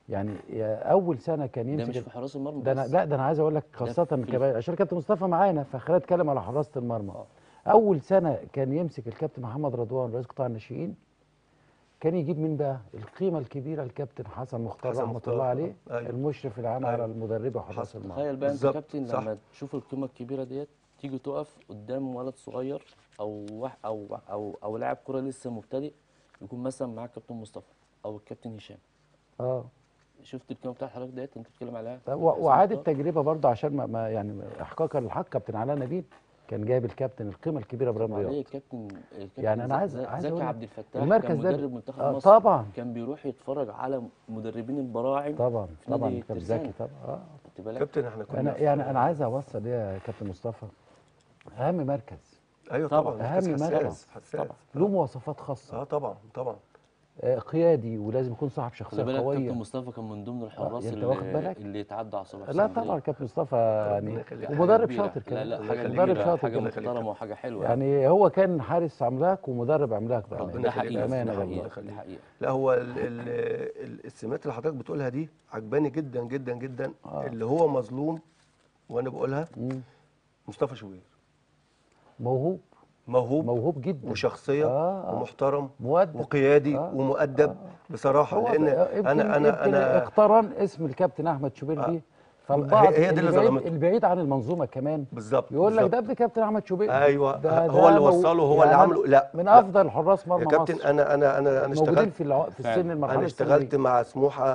Speaker 1: يعني يا اول سنه كان
Speaker 2: ده
Speaker 1: يمسك
Speaker 2: مش في حراس المرمى
Speaker 1: ده انا
Speaker 2: بس.
Speaker 1: لا ده انا عايز اقول لك خاصه
Speaker 2: في-
Speaker 1: كمان عشان كابتن مصطفى معانا فخلينا نتكلم على حراسه المرمى
Speaker 2: آه.
Speaker 1: اول سنه كان يمسك الكابتن محمد رضوان رئيس قطاع الناشئين كان يجيب مين بقى القيمه الكبيره الكابتن حسن مختار
Speaker 3: حسن
Speaker 1: رحمه
Speaker 3: مختار،
Speaker 1: الله
Speaker 3: آه.
Speaker 1: عليه
Speaker 3: أيوة.
Speaker 1: المشرف العام على
Speaker 3: أيوة.
Speaker 1: المدرب وحراس
Speaker 3: حصل.
Speaker 1: المرمى
Speaker 2: تخيل بقى انت
Speaker 3: بالظبط،
Speaker 2: كابتن
Speaker 3: صح.
Speaker 2: لما تشوف القيمه الكبيره ديت تيجي تقف قدام ولد صغير او واحد او او او لاعب كره لسه مبتدئ يكون مثلا معاك كابتن مصطفى او الكابتن هشام
Speaker 1: اه
Speaker 2: شفت القيمه بتاعت حضرتك ديت انت بتتكلم عليها
Speaker 1: و- وعاد التجربه برضه عشان ما, ما يعني احقاقا للحق كابتن علاء نبيل كان جايب الكابتن القيمه الكبيره ابراهيم
Speaker 2: عليه
Speaker 1: رياض
Speaker 2: الكابتن الكابتن
Speaker 1: يعني أنا
Speaker 2: زك-
Speaker 1: عايز-
Speaker 2: زك-
Speaker 1: عايز
Speaker 2: زكي
Speaker 1: أقول لك
Speaker 2: عبد الفتاح
Speaker 1: المركز
Speaker 2: كان
Speaker 1: ده-
Speaker 2: مدرب منتخب
Speaker 1: آه،
Speaker 2: مصر
Speaker 1: طبعا.
Speaker 2: كان بيروح يتفرج على مدربين البراعم
Speaker 1: طبعا
Speaker 2: في نادي
Speaker 1: طبعا كابتن
Speaker 2: ترسانة.
Speaker 1: زكي طبعا اه
Speaker 2: خدت بالك
Speaker 3: كابتن احنا كنا
Speaker 1: انا
Speaker 3: في-
Speaker 1: يعني انا عايز اوصل ايه يا كابتن مصطفى اهم مركز
Speaker 3: ايوه
Speaker 2: طبعاً.
Speaker 3: طبعا
Speaker 1: أهم
Speaker 3: مركز
Speaker 1: مركز.
Speaker 3: حساس حساس
Speaker 2: طبعاً.
Speaker 1: له مواصفات خاصه
Speaker 3: اه طبعا طبعا
Speaker 1: آه قيادي ولازم يكون صاحب
Speaker 2: خلي
Speaker 1: شخصيه
Speaker 2: بالك
Speaker 1: قويه
Speaker 2: كابتن مصطفى كان من ضمن الحراس
Speaker 1: أنت
Speaker 2: اللي,
Speaker 1: واخد بالك؟
Speaker 2: اللي يتعدى على صباح
Speaker 1: لا
Speaker 2: اسكندرية.
Speaker 1: طبعا كابتن مصطفى
Speaker 3: ربنا
Speaker 1: يعني
Speaker 3: يخليك.
Speaker 2: حاجة
Speaker 1: ومدرب
Speaker 2: كبيرة.
Speaker 1: شاطر
Speaker 2: لا
Speaker 1: كمان
Speaker 2: لا حاجه
Speaker 1: مدرب
Speaker 2: كبيرة
Speaker 1: شاطر
Speaker 2: حاجه
Speaker 1: كمان
Speaker 2: محترمه وحاجه حلوه
Speaker 1: يعني هو كان حارس عملاق ومدرب عملاق
Speaker 2: آه،
Speaker 1: بامانه
Speaker 2: ده حقيقي
Speaker 1: بامانه
Speaker 2: ده
Speaker 1: والله
Speaker 2: حقيقي ده حقيقي
Speaker 3: لا هو ال ال ال السمات اللي حضرتك بتقولها دي عجباني جدا جدا جدا
Speaker 1: آه.
Speaker 3: اللي هو مظلوم وانا بقولها
Speaker 1: مم.
Speaker 3: مصطفى شوبير
Speaker 1: موهوب
Speaker 3: موهوب
Speaker 1: موهوب جدا
Speaker 3: وشخصيه
Speaker 1: آه، آه.
Speaker 3: ومحترم
Speaker 1: مؤدب
Speaker 3: وقيادي
Speaker 1: آه.
Speaker 3: ومؤدب بصراحه
Speaker 1: هو
Speaker 3: لان
Speaker 1: يمكن
Speaker 3: انا انا
Speaker 1: يمكن
Speaker 3: انا
Speaker 1: اقترن اسم الكابتن احمد شوبير
Speaker 3: آه.
Speaker 1: دي فالبعض
Speaker 3: هي- هي دي اللي
Speaker 1: البعيد,
Speaker 3: ظلمته.
Speaker 1: البعيد عن المنظومه كمان
Speaker 3: بالظبط
Speaker 1: يقول لك
Speaker 3: بالظبط.
Speaker 1: ده ابن كابتن احمد شوبير
Speaker 3: ايوه
Speaker 1: ده
Speaker 3: هو اللي
Speaker 1: ده مو-
Speaker 3: وصله هو اللي
Speaker 1: يعني
Speaker 3: عمله لا
Speaker 1: من
Speaker 3: لا.
Speaker 1: افضل حراس مرمى
Speaker 3: يا كابتن
Speaker 1: مصر
Speaker 3: انا انا انا انا
Speaker 1: موجودين
Speaker 3: اشتغلت
Speaker 1: في الع... في السن المرحله
Speaker 3: انا اشتغلت
Speaker 1: السنية.
Speaker 3: مع سموحه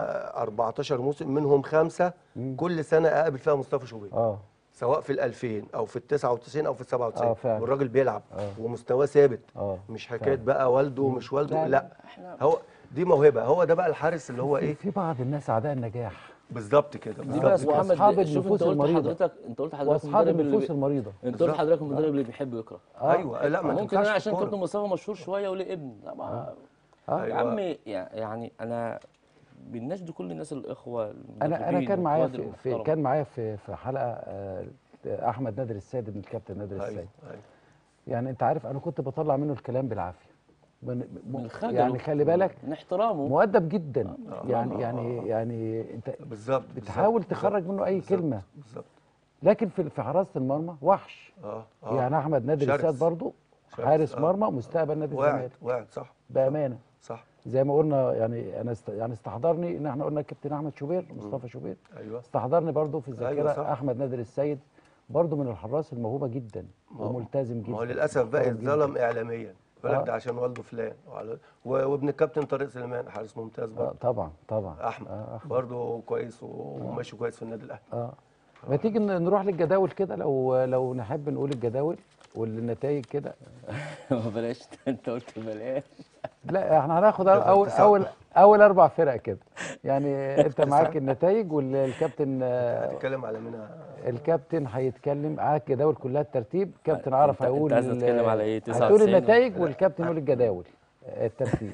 Speaker 3: 14 موسم منهم خمسه كل سنه اقابل فيها مصطفى شوبير
Speaker 1: اه
Speaker 3: سواء في ال 2000 او في ال 99 او في ال 97
Speaker 1: آه، فعلا.
Speaker 3: والراجل بيلعب
Speaker 1: آه.
Speaker 3: ومستواه ثابت
Speaker 1: اه
Speaker 3: مش حكايه بقى والده ومش والده
Speaker 1: لا،
Speaker 3: لا هو دي موهبه هو ده بقى الحارس اللي هو
Speaker 1: في,
Speaker 3: ايه
Speaker 1: في بعض الناس اعداء النجاح
Speaker 3: بالظبط كده
Speaker 2: دي
Speaker 3: بالظبط
Speaker 2: بقى
Speaker 3: كده.
Speaker 2: محمد
Speaker 1: وأصحاب
Speaker 2: شوف
Speaker 1: النفوس
Speaker 2: انت قلت
Speaker 1: المريضة.
Speaker 2: حضرتك انت قلت حضرتك
Speaker 1: واصحاب
Speaker 2: المدرب اللي
Speaker 1: النفوس
Speaker 2: بي-
Speaker 1: المريضه
Speaker 2: انت قلت
Speaker 3: بالظبط.
Speaker 2: حضرتك المدرب اللي بيحب يقرا
Speaker 1: آه.
Speaker 3: ايوه لا ما
Speaker 2: ممكن
Speaker 3: تنفعش
Speaker 2: انا عشان
Speaker 3: الكورة.
Speaker 2: كابتن مصطفى مشهور شويه وليه ابن لا ما
Speaker 1: آه.
Speaker 2: يا
Speaker 3: أيوة.
Speaker 2: عم يع- يعني انا بالنشد كل الناس الاخوه
Speaker 1: انا انا
Speaker 2: المدربين
Speaker 1: كان معايا
Speaker 2: والقواد
Speaker 1: في, في
Speaker 2: المحترم.
Speaker 1: كان معايا في في حلقه آه، احمد نادر السيد ابن الكابتن نادر
Speaker 3: ايوه
Speaker 1: السيد
Speaker 3: ايوه
Speaker 1: يعني انت عارف انا كنت بطلع منه الكلام بالعافيه من م-
Speaker 2: من خجله
Speaker 1: يعني خلي بالك
Speaker 2: من احترامه
Speaker 1: مؤدب جدا
Speaker 3: آه.
Speaker 1: يعني
Speaker 3: آه.
Speaker 1: يعني يعني انت
Speaker 3: بالظبط
Speaker 1: بتحاول
Speaker 3: بالظبط،
Speaker 1: تخرج منه اي
Speaker 3: بالظبط،
Speaker 1: كلمه
Speaker 3: بالظبط
Speaker 1: لكن في في حراسه المرمى وحش
Speaker 3: اه اه
Speaker 1: يعني احمد نادر
Speaker 3: شرس.
Speaker 1: السيد برضه
Speaker 3: شرس،
Speaker 1: حارس
Speaker 3: آه.
Speaker 1: مرمى مستقبل نادي
Speaker 3: واعد
Speaker 1: الزمالك
Speaker 3: واعد صح
Speaker 1: بامانه
Speaker 3: صح
Speaker 1: زي ما قلنا يعني انا است يعني استحضرني ان احنا قلنا الكابتن احمد شوبير مصطفى شوبير
Speaker 3: ايوه
Speaker 1: استحضرني برضه في الذاكره
Speaker 3: أيوة صح.
Speaker 1: احمد نادر السيد برضه من الحراس الموهوبه جدا
Speaker 3: ما هو-
Speaker 1: وملتزم جدا
Speaker 3: ما هو للاسف بقى
Speaker 1: محترم جداً.
Speaker 3: اتظلم اعلاميا يقول
Speaker 1: آه.
Speaker 3: لك ده عشان والده فلان وعلى- و- وابن الكابتن طارق سليمان حارس ممتاز
Speaker 1: آه
Speaker 3: برضه
Speaker 1: طبعا طبعا
Speaker 3: احمد
Speaker 1: آه أحمد.
Speaker 3: برضه كويس و- وماشي كويس في النادي الاهلي
Speaker 1: اه ما تيجي ن- نروح للجداول كده لو لو نحب نقول الجداول والنتائج كده
Speaker 2: بلاش انت قلت بلاش
Speaker 1: لا احنا هناخد
Speaker 3: يلا
Speaker 1: اول
Speaker 3: تسعة.
Speaker 1: اول اول اربع فرق كده يعني انت معاك النتائج والكابتن آه،
Speaker 3: هتتكلم على مين
Speaker 1: الكابتن هيتكلم معاك الجداول كلها الترتيب كابتن عرف
Speaker 2: أنت- أنت
Speaker 1: هيقول
Speaker 2: عايز
Speaker 1: ال-
Speaker 2: تتكلم على إيه؟
Speaker 1: هتقول
Speaker 2: 99
Speaker 1: النتائج والكابتن يقول الجداول آه، الترتيب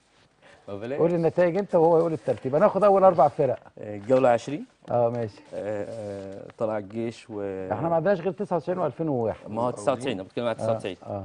Speaker 2: بلاش
Speaker 1: قول النتائج انت وهو يقول الترتيب هناخد اول اربع فرق
Speaker 2: الجوله 20
Speaker 1: اه ماشي
Speaker 2: آه، آه، طلع الجيش و
Speaker 1: احنا ما عندناش غير 99 و2001
Speaker 2: ما هو 99 انا بتكلم على 99
Speaker 1: اه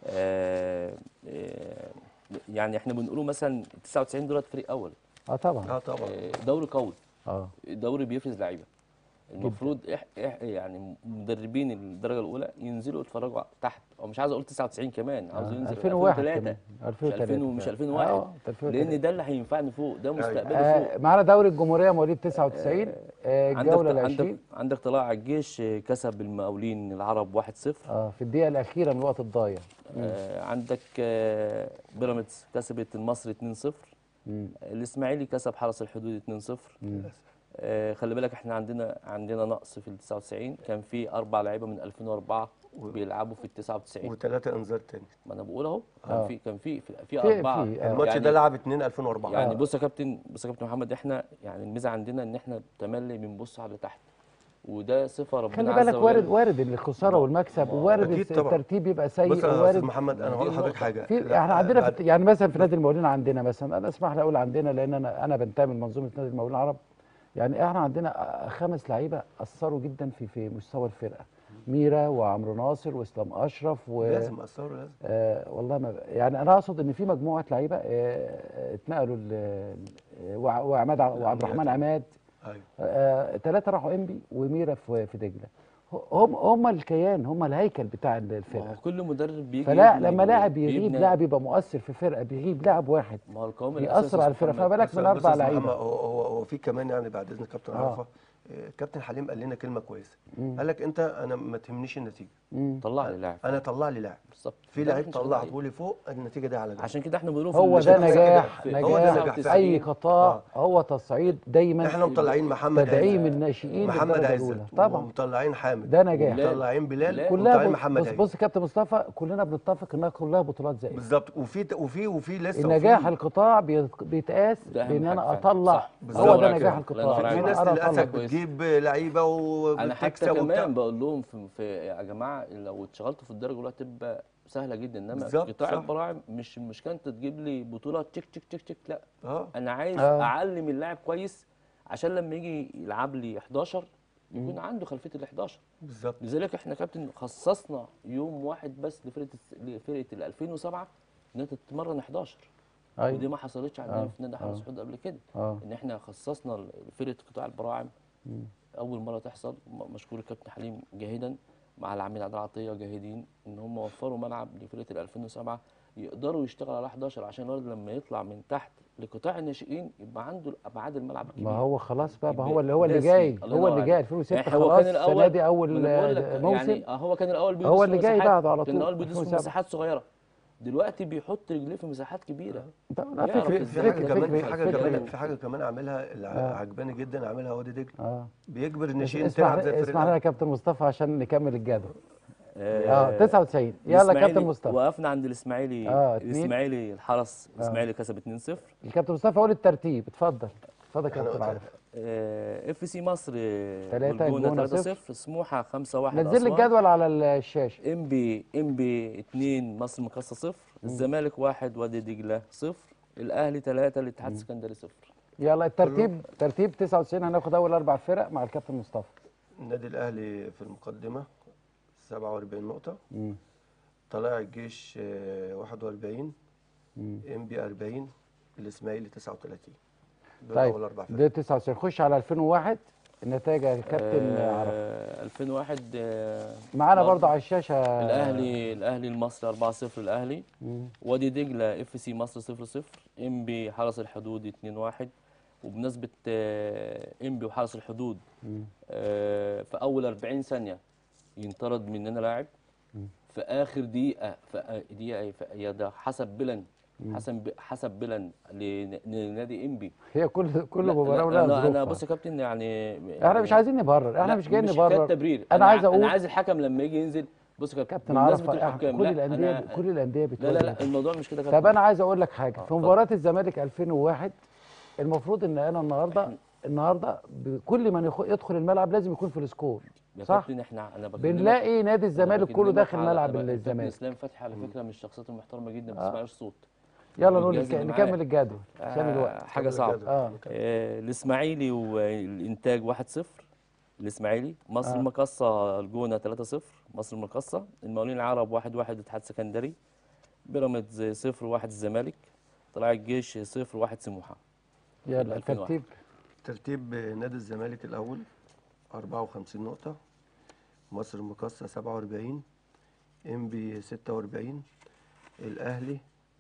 Speaker 2: آه، آه، يعني احنا بنقوله مثلا 99 دولت فريق اول
Speaker 1: اه طبعا
Speaker 3: اه طبعا
Speaker 2: آه، دوري قوي
Speaker 1: اه
Speaker 2: دوري بيفرز لعيبه المفروض إح إح يعني مدربين الدرجه الاولى ينزلوا يتفرجوا تحت او مش عايز اقول 99 كمان عاوز ينزل
Speaker 1: 2001
Speaker 2: 2003
Speaker 1: كمان
Speaker 2: مش
Speaker 1: 2003
Speaker 2: 2000 ومش
Speaker 1: فعلا.
Speaker 2: 2001
Speaker 1: اه 2003
Speaker 2: لان ده اللي هينفعني فوق ده مستقبلي
Speaker 1: آه
Speaker 2: فوق
Speaker 1: معانا دوري الجمهوريه مواليد 99 آه الجوله ال
Speaker 2: عندك
Speaker 1: 20
Speaker 2: عندك عندك طلائع الجيش آه، كسب المقاولين العرب 1-0
Speaker 1: اه في الدقيقه الاخيره من الوقت الضايع
Speaker 2: آه، عندك آه، بيراميدز كسبت المصري 2-0
Speaker 1: مم.
Speaker 2: الاسماعيلي كسب حرس الحدود 2-0
Speaker 1: مم.
Speaker 2: آه، خلي بالك احنا عندنا عندنا نقص في ال 99 كان في اربع لعيبه من 2004 بيلعبوا في ال 99
Speaker 3: وثلاثه انذار تاني
Speaker 2: ما انا بقول اهو
Speaker 1: آه.
Speaker 2: كان في كان في في, في
Speaker 1: في-
Speaker 2: اربعه
Speaker 1: في، آه.
Speaker 3: الماتش
Speaker 2: يعني
Speaker 3: ده لعب 2 2004
Speaker 2: يعني بص يا كابتن بص يا كابتن محمد احنا يعني الميزه عندنا ان احنا تملي بنبص على تحت وده صفه ربنا
Speaker 1: خلي
Speaker 2: عز
Speaker 1: بالك
Speaker 2: وجل.
Speaker 1: وارد وارد الخساره والمكسب ووارد
Speaker 3: أكيد طبعا.
Speaker 1: الترتيب يبقى سيء
Speaker 3: بص يا استاذ
Speaker 1: ووارد
Speaker 3: محمد انا
Speaker 2: دي
Speaker 3: هقول لحضرتك
Speaker 2: النقطة.
Speaker 3: حاجه
Speaker 1: في
Speaker 3: لا،
Speaker 1: احنا عندنا
Speaker 3: بعد-
Speaker 1: في يعني مثلا في نادي المقاولين عندنا مثلا انا اسمح لي اقول عندنا لان انا انا بنتمي لمنظومه نادي المقاولين العرب يعني احنا عندنا خمس لعيبه اثروا جدا في في مستوى الفرقه ميرا وعمرو ناصر واسلام اشرف و
Speaker 3: لازم اثروا لازم
Speaker 1: آه والله ما يعني انا اقصد ان في مجموعه لعيبه آه اتنقلوا ل- آه، وع- وعماد ع- وعبد الرحمن عماد
Speaker 3: ايوه
Speaker 1: ثلاثه راحوا انبي وميرا في في دجله هم هم الكيان هم الهيكل بتاع
Speaker 2: ما هو
Speaker 1: الفرقه
Speaker 2: كل مدرب بيجي
Speaker 1: فلا
Speaker 2: يبني-
Speaker 1: لما لاعب يغيب
Speaker 2: بيبني-
Speaker 1: لاعب يبقى مؤثر في فرقه بيغيب لاعب واحد
Speaker 2: ما هو القوام
Speaker 1: بيأثر
Speaker 2: الأساسي
Speaker 1: على
Speaker 2: يا
Speaker 1: الفرقه
Speaker 2: محمد.
Speaker 1: فما بالك
Speaker 3: بس-
Speaker 1: من
Speaker 3: بس
Speaker 1: اربع
Speaker 3: أستاذ محمد،
Speaker 1: لعيبه
Speaker 3: هو هو هو في كمان يعني بعد اذن كابتن
Speaker 1: آه.
Speaker 3: عرفه آه، كابتن حليم قال لنا كلمه كويسه قال لك انت انا ما تهمنيش النتيجه
Speaker 1: مم.
Speaker 2: طلع لي لاعب
Speaker 3: انا طلع لي لاعب
Speaker 2: بالظبط
Speaker 3: في
Speaker 2: ده
Speaker 3: لعيب
Speaker 2: احنا شغالين عليه.
Speaker 3: طلعته لي فوق النتيجه دي على جنب
Speaker 2: عشان كده احنا بنقول في
Speaker 1: هو ده
Speaker 2: المشاكل
Speaker 1: نجاح
Speaker 2: في-
Speaker 3: هو ده
Speaker 1: نجاح
Speaker 3: نجاح
Speaker 1: في
Speaker 3: فعلا.
Speaker 1: اي قطاع هو تصعيد دايما
Speaker 3: احنا مطلعين محمد
Speaker 1: تدعيم
Speaker 3: عزت
Speaker 1: الناشئين
Speaker 3: محمد
Speaker 1: للدرجة
Speaker 3: عزت
Speaker 1: الأولى. طبعا
Speaker 3: ومطلعين حامد
Speaker 1: ده نجاح
Speaker 2: بلال.
Speaker 3: مطلعين بلال
Speaker 2: بلال.
Speaker 1: كلها
Speaker 3: ومطلعين
Speaker 1: ب-
Speaker 3: محمد
Speaker 1: بص
Speaker 3: عزت
Speaker 1: بص كابتن مصطفى كلنا بنتفق انها كلها بطولات زائده
Speaker 3: بالظبط وفي وفي وفي لسه
Speaker 1: النجاح
Speaker 3: وفي-
Speaker 1: القطاع بيت- بيتقاس
Speaker 2: ده أهم
Speaker 1: بان
Speaker 2: حاجة
Speaker 1: انا
Speaker 2: فعلا.
Speaker 1: اطلع
Speaker 2: صح.
Speaker 3: بالظبط.
Speaker 1: هو
Speaker 2: الله
Speaker 1: ده
Speaker 2: ينور
Speaker 1: نجاح
Speaker 2: عليك. الله
Speaker 1: القطاع
Speaker 2: ينور
Speaker 3: في
Speaker 2: عليك.
Speaker 3: ناس
Speaker 1: أنا
Speaker 3: للاسف
Speaker 1: أطلع.
Speaker 2: كويس.
Speaker 3: بتجيب لعيبه
Speaker 2: انا حتى
Speaker 3: وبتكسب
Speaker 2: كمان
Speaker 3: وبتاع
Speaker 2: بقول لهم في, في يا جماعه لو اتشغلتوا في الدرجه الاولى هتبقى سهله جدا انما
Speaker 3: بالظبط،
Speaker 2: قطاع
Speaker 3: صح.
Speaker 2: البراعم مش المشكله انت تجيب لي بطوله تشك تشك تشك تشك لا
Speaker 3: اه
Speaker 2: انا عايز
Speaker 1: آه.
Speaker 2: اعلم اللاعب كويس عشان لما يجي يلعب لي 11 يكون عنده خلفيه ال 11
Speaker 3: بالظبط
Speaker 2: لذلك احنا كابتن خصصنا يوم واحد بس لفرقه الس- لفرقه ال 2007 انها تتمرن 11 ودي
Speaker 1: ايوه
Speaker 2: ما حصلتش عندنا
Speaker 1: آه.
Speaker 2: في نادي حرس
Speaker 1: آه.
Speaker 2: حدود قبل كده
Speaker 1: اه
Speaker 2: ان احنا خصصنا فرقه قطاع البراعم اول مره تحصل م- مشكور الكابتن حليم جاهدا مع العميد عبد العطيه جاهدين ان هم وفروا ملعب لفرقه ال 2007 يقدروا يشتغل على 11 عشان الولد لما يطلع من تحت لقطاع الناشئين يبقى عنده ابعاد الملعب الكبير
Speaker 1: ما هو خلاص بقى ما
Speaker 2: يبقى
Speaker 1: هو اللي هو اللي
Speaker 2: داسي.
Speaker 1: جاي
Speaker 2: الله
Speaker 1: هو
Speaker 2: ينور
Speaker 1: اللي
Speaker 2: عليك.
Speaker 1: جاي 2006
Speaker 2: يعني هو
Speaker 1: خلاص
Speaker 2: كان
Speaker 1: السنه
Speaker 2: الاول
Speaker 1: دي اول
Speaker 2: ما أنا بقول لك
Speaker 1: آه، موسم
Speaker 2: يعني آه هو كان الاول بيدوس
Speaker 1: هو
Speaker 2: في
Speaker 1: اللي جاي
Speaker 2: مساحات-
Speaker 1: بعده على
Speaker 2: كان
Speaker 1: طول،
Speaker 2: الاول بيدوس في
Speaker 1: 2007.
Speaker 2: مساحات صغيره دلوقتي بيحط رجليه في مساحات كبيره
Speaker 1: طبعا
Speaker 2: يعرف
Speaker 1: فكره
Speaker 3: في في
Speaker 2: إزاي
Speaker 3: حاجه
Speaker 1: فكره
Speaker 3: كمان
Speaker 1: فكره
Speaker 3: في حاجه
Speaker 1: فكرة.
Speaker 3: كمان في حاجه كمان عاملها اللي
Speaker 1: آه.
Speaker 3: عجباني جدا عاملها وادي دجله
Speaker 1: اه
Speaker 3: بيجبر الناشئين
Speaker 1: اسمح
Speaker 3: تلعب زي
Speaker 1: اسمح
Speaker 3: الفريق
Speaker 1: لنا يا كابتن مصطفى عشان نكمل الجدول
Speaker 2: آه،
Speaker 1: اه 99 يلا
Speaker 2: الإسماعيلي-
Speaker 1: كابتن مصطفى
Speaker 2: وقفنا عند الاسماعيلي
Speaker 1: آه، اتنين.
Speaker 2: الاسماعيلي الحرس الاسماعيلي كسب 2-0
Speaker 1: الكابتن مصطفى قول الترتيب اتفضل اتفضل يا
Speaker 3: أنا
Speaker 1: كابتن
Speaker 3: قلت-
Speaker 1: عارف
Speaker 2: اف سي مصر
Speaker 1: تلاتة،
Speaker 2: والجونة
Speaker 1: الجونة
Speaker 2: 3-0 سموحه 5-1
Speaker 1: نزل لي الجدول على الشاشه
Speaker 2: ام بي ام بي 2 مصر مقاصه 0 الزمالك 1 وادي دجله 0 الاهلي 3 الاتحاد السكندري 0
Speaker 1: يلا الترتيب ترتيب 99 هناخد اول اربع فرق مع الكابتن مصطفى
Speaker 3: النادي الاهلي في المقدمه 47 نقطه
Speaker 1: مم.
Speaker 3: طلائع الجيش آه، 41
Speaker 1: مم.
Speaker 3: ام بي 40 الاسماعيلي 39 دول
Speaker 1: طيب
Speaker 3: اول اربع فرق
Speaker 1: ده 99 خش على 2001 النتائج يا الكابتن عرف
Speaker 2: آه 2001 آه
Speaker 1: معانا
Speaker 2: برضه
Speaker 1: برضه على الشاشه
Speaker 2: الاهلي الاهلي المصري 4-0 الاهلي
Speaker 1: مم.
Speaker 2: وادي دجله اف سي مصر 0-0 ام بي حرس الحدود 2-1 وبمناسبه ام بي وحرس الحدود
Speaker 1: مم.
Speaker 2: آه، في اول 40 ثانيه ينطرد مننا لاعب في اخر دقيقه في آ- دقيقه إيه؟ في- يا ده حسب بلن حسب ب- حسب بلن لن- لنادي انبي
Speaker 1: هي كل كل
Speaker 2: لا،
Speaker 1: مباراه
Speaker 2: لا،
Speaker 1: ولها
Speaker 2: انا انا
Speaker 1: ظروفها
Speaker 2: بص يا كابتن يعني
Speaker 1: احنا مش عايزين نبرر احنا
Speaker 2: لا،
Speaker 1: مش جايين
Speaker 2: حكاية
Speaker 1: نبرر
Speaker 2: تبرير
Speaker 1: انا عايز اقول
Speaker 2: انا عايز الحكم لما يجي ينزل بص يا كابتن
Speaker 1: كابتن عرف
Speaker 2: بمناسبة الحكام
Speaker 1: كل
Speaker 2: لا
Speaker 1: الانديه
Speaker 2: أنا-
Speaker 1: كل الانديه
Speaker 2: لا
Speaker 1: بتواجه
Speaker 2: لا لا الموضوع مش كده يا
Speaker 1: طب
Speaker 2: كابتن
Speaker 1: انا عايز اقول لك حاجه في
Speaker 2: اتفضل.
Speaker 1: مباراه الزمالك 2001 المفروض ان انا النهارده النهارده كل من يخ- يدخل الملعب لازم يكون في السكور
Speaker 2: يا
Speaker 1: صح
Speaker 2: كابتن احنا انا بكلمك-
Speaker 1: بنلاقي نادي
Speaker 2: أنا
Speaker 1: الزمالك كله
Speaker 2: بكلمك
Speaker 1: داخل
Speaker 2: على-
Speaker 1: ملعب
Speaker 2: أنا بك- كابتن
Speaker 1: الزمالك
Speaker 2: اسلام فتحي على فكره من الشخصيات المحترمه جدا ما
Speaker 1: آه.
Speaker 2: بتسمعش صوت
Speaker 1: يلا نقول
Speaker 2: والجهاز
Speaker 1: نك-
Speaker 2: اللي معاه.
Speaker 1: نكمل الجدول عشان
Speaker 2: آه،
Speaker 1: الوقت
Speaker 2: حاجه صعبه
Speaker 1: اه
Speaker 2: آه، الاسماعيلي والانتاج 1-0 الاسماعيلي مصر
Speaker 1: آه.
Speaker 2: المقاصه الجونه 3-0 مصر المقاصه المقاولين العرب 1-1 اتحاد سكندري بيراميدز 0-1 الزمالك طلائع الجيش 0-1 سموحه
Speaker 1: يلا
Speaker 2: 2001.
Speaker 1: الترتيب
Speaker 3: ترتيب نادي الزمالك الاول 54 نقطه مصر المقاصه 47 ام بي 46 الاهلي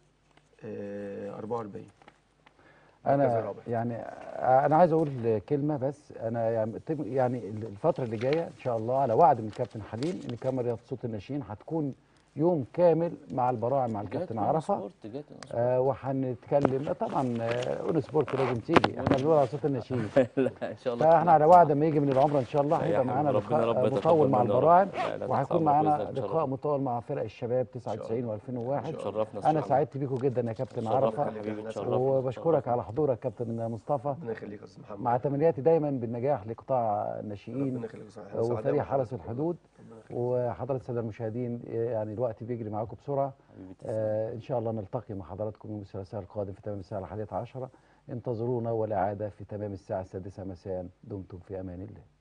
Speaker 3: آه، 44 مركز
Speaker 1: انا
Speaker 3: الرابع.
Speaker 1: يعني انا عايز اقول كلمه بس انا يعني تم- يعني الفتره اللي جايه ان شاء الله على وعد من الكابتن حليم ان كاميرا صوت الناشئين هتكون يوم كامل مع البراعم مع الكابتن
Speaker 2: جات
Speaker 1: عرفه
Speaker 2: سبورت جات
Speaker 1: آه وهنتكلم طبعا آه، اون سبورت لازم تيجي احنا بنقول على صوت الناشئين
Speaker 2: لا ان شاء الله
Speaker 1: فاحنا على وعد لما يجي من العمره ان شاء الله
Speaker 2: لا يا
Speaker 1: هيبقى
Speaker 2: حبيبي،
Speaker 1: معانا
Speaker 2: ربنا
Speaker 1: لقاء
Speaker 2: رب
Speaker 1: آه،
Speaker 2: يتقبل
Speaker 1: مطول مع
Speaker 2: منا يا رب.
Speaker 1: البراعم
Speaker 2: لا، لا
Speaker 1: وهيكون
Speaker 2: تتصور
Speaker 1: معانا
Speaker 2: بإذن الله.
Speaker 1: لقاء مطول مع فرق الشباب 99 و2001
Speaker 2: شرفنا
Speaker 1: انا
Speaker 2: الشرف.
Speaker 1: سعدت بيكم جدا يا كابتن
Speaker 2: شرفنا
Speaker 1: عرفه
Speaker 2: حبيبي،
Speaker 3: وبشكرك
Speaker 2: شرفنا.
Speaker 1: وبشكرك على حضورك كابتن مصطفى
Speaker 3: ربنا يخليك يا استاذ محمد
Speaker 1: مع تمنياتي دايما بالنجاح لقطاع الناشئين
Speaker 3: ربنا يخليك يا أستاذ محمد. سعداء
Speaker 1: وفريق
Speaker 3: بحضرتك.
Speaker 1: حرس الحدود
Speaker 3: ربنا يخليك.
Speaker 1: وحضرات الساده المشاهدين يعني الوقت بيجري معاكم بسرعه
Speaker 2: حبيبي تسلم.
Speaker 1: آه ان شاء الله نلتقي مع حضراتكم يوم الثلاثاء القادم في تمام الساعه الحادية عشرة انتظرونا والاعاده في تمام الساعه السادسه مساء دمتم في امان الله